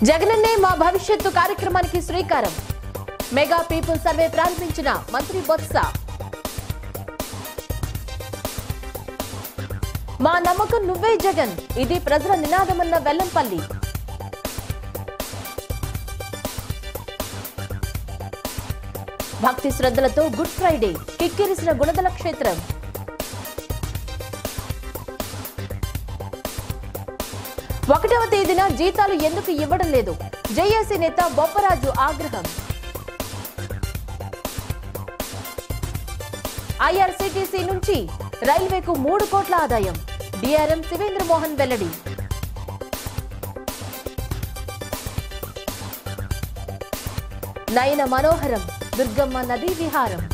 జగనన్నే మా భవిష్యత్తు కార్యక్రమానికి శ్రీకారం మెగా పీపుల్ సర్వే ప్రారంభించిన మంత్రి బొత్స మా నమ్మకం నువ్వే జగన్ ఇది ప్రజల నినాదమన్న వెల్లంపల్లి భక్తి శ్రద్ధలతో గుడ్ ఫ్రైడే కిక్కిరిసిన గుణదల క్షేత్రం ఒకటవ తేదీన జీతాలు ఎందుకు ఇవ్వడం లేదు జేఏసీ నేత బొప్పరాజు ఆగ్రహం ఐఆర్సీటీసీ నుంచి రైల్వేకు మూడు కోట్ల ఆదాయం డిఆర్ఎం శివేంద్ర మోహన్ వెల్లడి నయన మనోహరం దుర్గమ్మ నదీ విహారం